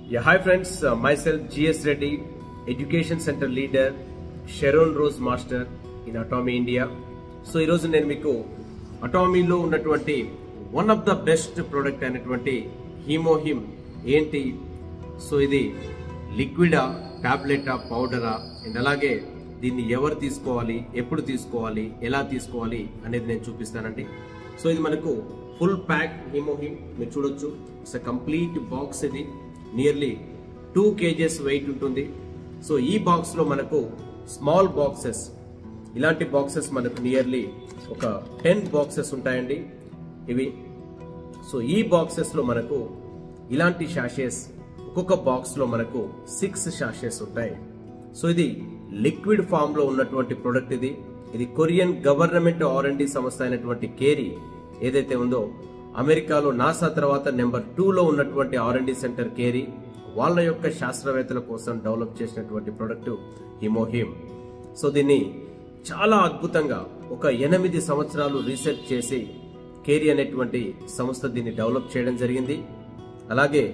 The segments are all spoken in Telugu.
Yeah, hi friends, uh, myself GS Reddy, Education Center Leader, Sharon Rose Master in Atomy India. So ఈరోజు నేను మీకు అటామీలో ఉన్నటువంటి one of the best product అయినటువంటి హీమోహిమ్ ఏంటి సో ఇది లిక్విడా టాబ్లెటా పౌడరా అండ్ అలాగే దీన్ని ఎవరు తీసుకోవాలి ఎప్పుడు తీసుకోవాలి ఎలా తీసుకోవాలి అనేది నేను చూపిస్తానండి సో ఇది మనకు ఫుల్ ప్యాక్ హీమోహిమ్ మీరు చూడొచ్చు ఇట్స్ కంప్లీట్ బాక్స్ ఇది నియర్లీ టూ కేజెస్ వెయిట్ ఉంటుంది సో ఈ బాక్స్ లో మనకు స్మాల్ బాక్సెస్ ఇలాంటి బాక్సెస్ మనకు నియర్లీ ఒక టెన్ బాక్సెస్ ఉంటాయండి ఇవి సో ఈ బాక్సెస్ లో మనకు ఇలాంటి షాషెస్ ఒక్కొక్క బాక్స్ లో మనకు సిక్స్ షాషెస్ ఉంటాయి సో ఇది లిక్విడ్ ఫామ్ లో ఉన్నటువంటి ప్రొడక్ట్ ఇది ఇది కొరియన్ గవర్నమెంట్ ఆర్ అండ్ సంస్థ అయినటువంటి కేరీ ఏదైతే ఉందో అమెరికాలో నాసా తర్వాత నెంబర్ టూ లో ఉన్నటువంటి ఆర్ అండ్ సెంటర్ కేరీ వాళ్ళ యొక్క శాస్త్రవేత్తల కోసం డెవలప్ చేసినటువంటి ప్రొడక్ట్ హిమోహిమ్ సో దీన్ని చాలా అద్భుతంగా ఒక ఎనిమిది సంవత్సరాలు రీసెర్చ్ చేసి కేరీ అనేటువంటి సంస్థ దీన్ని డెవలప్ చేయడం జరిగింది అలాగే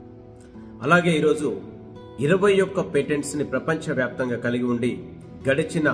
అలాగే ఈరోజు ఇరవై ఒక్క పేటెంట్స్ ని ప్రపంచవ్యాప్తంగా కలిగి ఉండి గడిచిన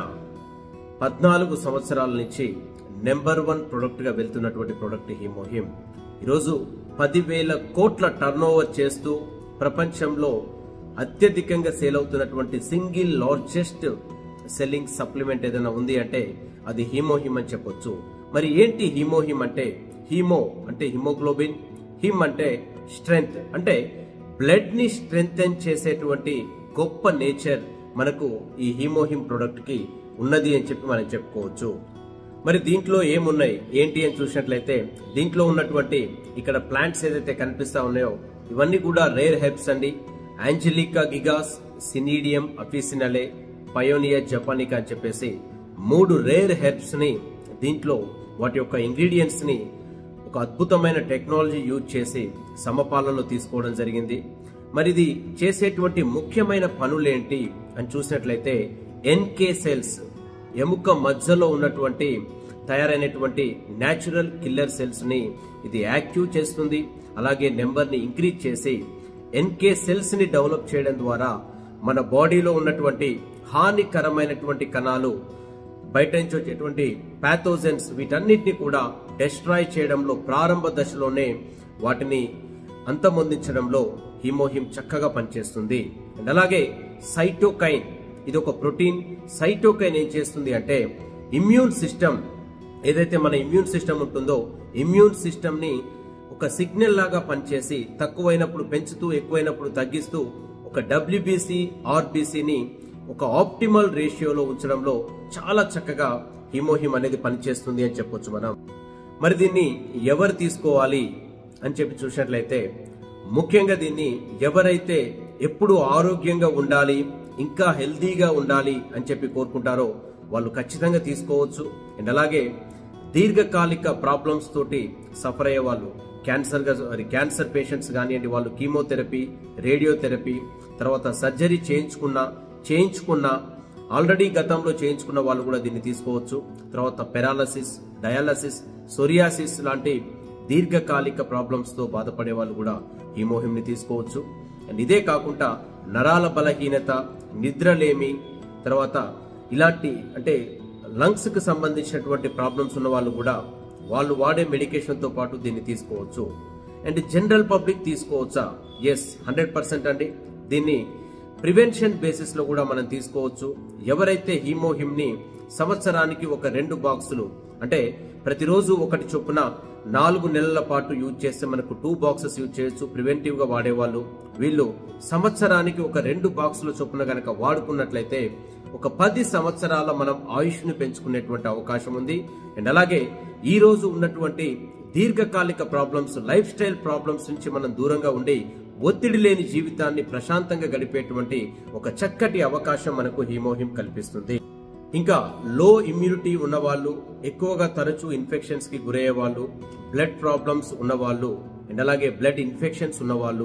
పద్నాలుగు సంవత్సరాల నుంచి నెంబర్ వన్ ప్రొడక్ట్ గా వెళ్తున్నటువంటి ప్రొడక్ట్ హిమోహిమ్ ఈరోజు పదివేల కోట్ల టర్న్ చేస్తూ ప్రపంచంలో అత్యధికంగా సేల్ అవుతున్నటువంటి సింగిల్ లార్జెస్ట్ సెల్లింగ్ సప్లిమెంట్ ఏదైనా ఉంది అంటే అది హీమోహిమ్ అని చెప్పొచ్చు మరి ఏంటి హీమోహిమ్ అంటే హీమో అంటే హిమోగ్లోబిన్ హిమ్ అంటే స్ట్రెంగ్త్ అంటే బ్లడ్ ని స్ట్రెంగ్తెన్ చేసేటువంటి గొప్ప నేచర్ మనకు ఈ హీమోహిమ్ ప్రొడక్ట్ కి ఉన్నది అని చెప్పి మనం చెప్పుకోవచ్చు మరి దీంట్లో ఏమున్నాయి ఏంటి అని చూసినట్లయితే దీంట్లో ఉన్నటువంటి ఇక్కడ ప్లాంట్స్ ఏదైతే కనిపిస్తా ఉన్నాయో ఇవన్నీ కూడా రేర్ హెర్బ్స్ అండి ఆంజలికా గిగాస్ సినీడియం అఫిసినలే పయోనియా జపానికా అని చెప్పేసి మూడు రేర్ హెర్బ్స్ ని దీంట్లో వాటి యొక్క ఇంగ్రీడియంట్స్ ని ఒక అద్భుతమైన టెక్నాలజీ యూజ్ చేసి సమపాలలో తీసుకోవడం జరిగింది మరి ఇది చేసేటువంటి ముఖ్యమైన పనులేంటి అని చూసినట్లయితే ఎన్కే సెల్స్ ఎముక మధ్యలో ఉన్నటువంటి తయారైనటువంటి న్యాచురల్ కిల్లర్ సెల్స్ ని ఇది యాక్టివ్ చేస్తుంది అలాగే నెంబర్ ని ఇంక్రీజ్ చేసి ఎన్కే సెల్స్ ని డెవలప్ చేయడం ద్వారా మన బాడీలో ఉన్నటువంటి హానికరమైనటువంటి కణాలు బయట నుంచి వచ్చేటువంటి పాథోజన్స్ వీటన్నిటిని కూడా డెస్ట్రాయ్ చేయడంలో ప్రారంభ దశలోనే వాటిని అంతమొందించడంలో హిమోహిమ్ చక్కగా పనిచేస్తుంది అండ్ అలాగే సైటోకైన్ ఇది ఒక ప్రోటీన్ సైటోకైన్ ఏం చేస్తుంది అంటే ఇమ్యూన్ సిస్టమ్ ఏదైతే మన ఇమ్యూన్ సిస్టమ్ ఉంటుందో ఇమ్యూన్ సిస్టమ్ ని ఒక సిగ్నల్ లాగా పనిచేసి తక్కువైనప్పుడు పెంచుతూ ఎక్కువైనప్పుడు తగ్గిస్తూ ఒక డబ్ల్యూబీసీ ఆర్బీసీని ఒక ఆప్టిమల్ రేషియోలో ఉంచడంలో చాలా చక్కగా హిమోహిమ్ అనేది పనిచేస్తుంది అని చెప్పొచ్చు మనం మరి దీన్ని ఎవరు తీసుకోవాలి అని చెప్పి చూసినట్లయితే ముఖ్యంగా దీన్ని ఎవరైతే ఎప్పుడు ఆరోగ్యంగా ఉండాలి ఇంకా హెల్దీగా ఉండాలి అని చెప్పి కోరుకుంటారో వాళ్ళు ఖచ్చితంగా తీసుకోవచ్చు అండ్ అలాగే దీర్ఘకాలిక ప్రాబ్లమ్స్ తోటి సఫర్ అయ్యే వాళ్ళు క్యాన్సర్ గా క్యాన్సర్ పేషెంట్స్ కానివ్వండి వాళ్ళు కీమోథెరపీ రేడియోథెరపీ తర్వాత సర్జరీ చేయించుకున్న చేయించుకున్న ఆల్రెడీ గతంలో చేయించుకున్న వాళ్ళు కూడా దీన్ని తీసుకోవచ్చు తర్వాత పెరాలసిస్ డయాలసిస్ సొరియాసిస్ లాంటి దీర్ఘకాలిక ప్రాబ్లమ్స్ తో బాధపడే వాళ్ళు కూడా హిమోహిమ్ ని తీసుకోవచ్చు అండ్ ఇదే కాకుండా నరాల బలహీనత నిద్రలేమి తర్వాత ఇలాంటి అంటే లంగ్స్ కి సంబంధించినటువంటి ప్రాబ్లమ్స్ ఉన్న వాళ్ళు కూడా వాళ్ళు వాడే మెడికేషన్ తో పాటు దీన్ని తీసుకోవచ్చు అండ్ జనరల్ పబ్లిక్ తీసుకోవచ్చా ఎస్ హండ్రెడ్ పర్సెంట్ అండి దీన్ని ప్రివెన్షన్ బేసిస్ లో కూడా మనం తీసుకోవచ్చు ఎవరైతే హీమోహిమ్ ని సంవత్సరానికి ఒక రెండు బాక్సులు అంటే ప్రతిరోజు ఒకటి చొప్పున నాలుగు నెలల పాటు యూజ్ చేస్తే మనకు టూ బాక్సెస్ యూజ్ చేయొచ్చు ప్రివెంటివ్ గా వాడేవాళ్ళు వీళ్ళు సంవత్సరానికి ఒక రెండు బాక్సుల చొప్పున గనక వాడుకున్నట్లయితే ఒక పది సంవత్సరాల మనం ఆయుష్ ని పెంచుకునేటువంటి అవకాశం ఉంది అండ్ అలాగే ఈ రోజు ఉన్నటువంటి దీర్ఘకాలిక ప్రాబ్లమ్స్ లైఫ్ స్టైల్ ప్రాబ్లమ్స్ నుంచి మనం దూరంగా ఉండి ఒత్తిడి లేని జీవితాన్ని ప్రశాంతంగా గడిపేటువంటి ఒక చక్కటి అవకాశం మనకు హీమోహిమ్ కల్పిస్తుంది ఇంకా లో ఇమ్యూనిటీ ఉన్నవాళ్ళు ఎక్కువగా తరచూ ఇన్ఫెక్షన్స్ కి గురయ్యే వాళ్ళు బ్లడ్ ప్రాబ్లమ్స్ ఉన్నవాళ్ళు అండ్ అలాగే బ్లడ్ ఇన్ఫెక్షన్స్ ఉన్నవాళ్ళు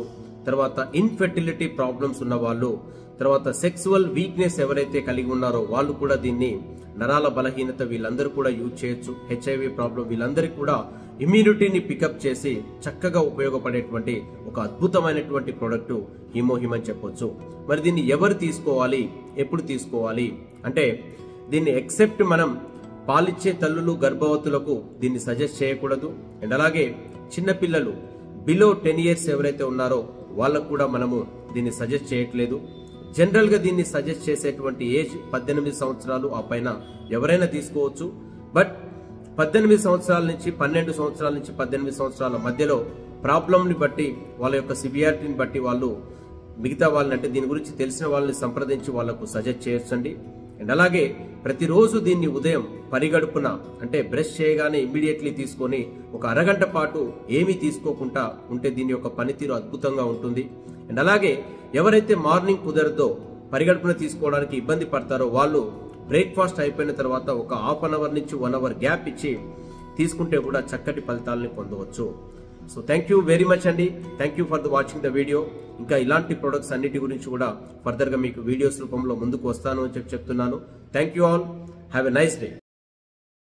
తర్వాత ఇన్ఫెర్టిలిటీ ప్రాబ్లమ్స్ ఉన్న వాళ్ళు తర్వాత సెక్సువల్ వీక్నెస్ ఎవరైతే కలిగి ఉన్నారో వాళ్ళు కూడా దీన్ని నరాల బలహీనత వీళ్ళందరూ కూడా యూజ్ చేయొచ్చు హెచ్ఐవి ప్రాబ్లం వీళ్ళందరికీ కూడా ఇమ్యూనిటీని పికప్ చేసి చక్కగా ఉపయోగపడేటువంటి ఒక అద్భుతమైనటువంటి ప్రోడక్ట్ హిమోహిమ్ అని చెప్పొచ్చు మరి దీన్ని ఎవరు తీసుకోవాలి ఎప్పుడు తీసుకోవాలి అంటే దీన్ని ఎక్సెప్ట్ మనం పాలిచ్చే తల్లులు గర్భవతులకు దీన్ని సజెస్ట్ చేయకూడదు అండ్ అలాగే చిన్నపిల్లలు బిలో టెన్ ఇయర్స్ ఎవరైతే ఉన్నారో వాళ్ళకు కూడా మనము దీన్ని సజెస్ట్ చేయట్లేదు జనరల్ గా దీన్ని సజెస్ట్ చేసేటువంటి ఏజ్ పద్దెనిమిది సంవత్సరాలు ఆ పైన ఎవరైనా తీసుకోవచ్చు బట్ పద్దెనిమిది సంవత్సరాల నుంచి పన్నెండు సంవత్సరాల నుంచి పద్దెనిమిది సంవత్సరాల మధ్యలో ప్రాబ్లంని బట్టి వాళ్ళ యొక్క సివియారిటీని బట్టి వాళ్ళు మిగతా వాళ్ళని అంటే దీని గురించి తెలిసిన వాళ్ళని సంప్రదించి వాళ్ళకు సజెస్ట్ చేయొచ్చండి అండ్ అలాగే ప్రతిరోజు దీన్ని ఉదయం పరిగడుపున అంటే బ్రష్ చేయగానే ఇమ్మీడియట్లీ తీసుకొని ఒక అరగంట పాటు ఏమీ తీసుకోకుండా ఉంటే దీని యొక్క పనితీరు అద్భుతంగా ఉంటుంది అండ్ అలాగే ఎవరైతే మార్నింగ్ కుదరదో పరిగడుపున తీసుకోవడానికి ఇబ్బంది పడతారో వాళ్ళు బ్రేక్ఫాస్ట్ అయిపోయిన తర్వాత ఒక హాఫ్ అన్ అవర్ నుంచి వన్ అవర్ గ్యాప్ ఇచ్చి తీసుకుంటే కూడా చక్కటి ఫలితాలని పొందవచ్చు so thank you very much అండి thank you for the watching the video ఇంకా ఇలాంటి ప్రొడక్ట్స్ అన్నిటి గురించి కూడా ఫర్దర్ గా మీకు వీడియోస్ రూపంలో ముందుకు వస్తాను అని చెప్పి చెప్తున్నాను thank you all have a nice day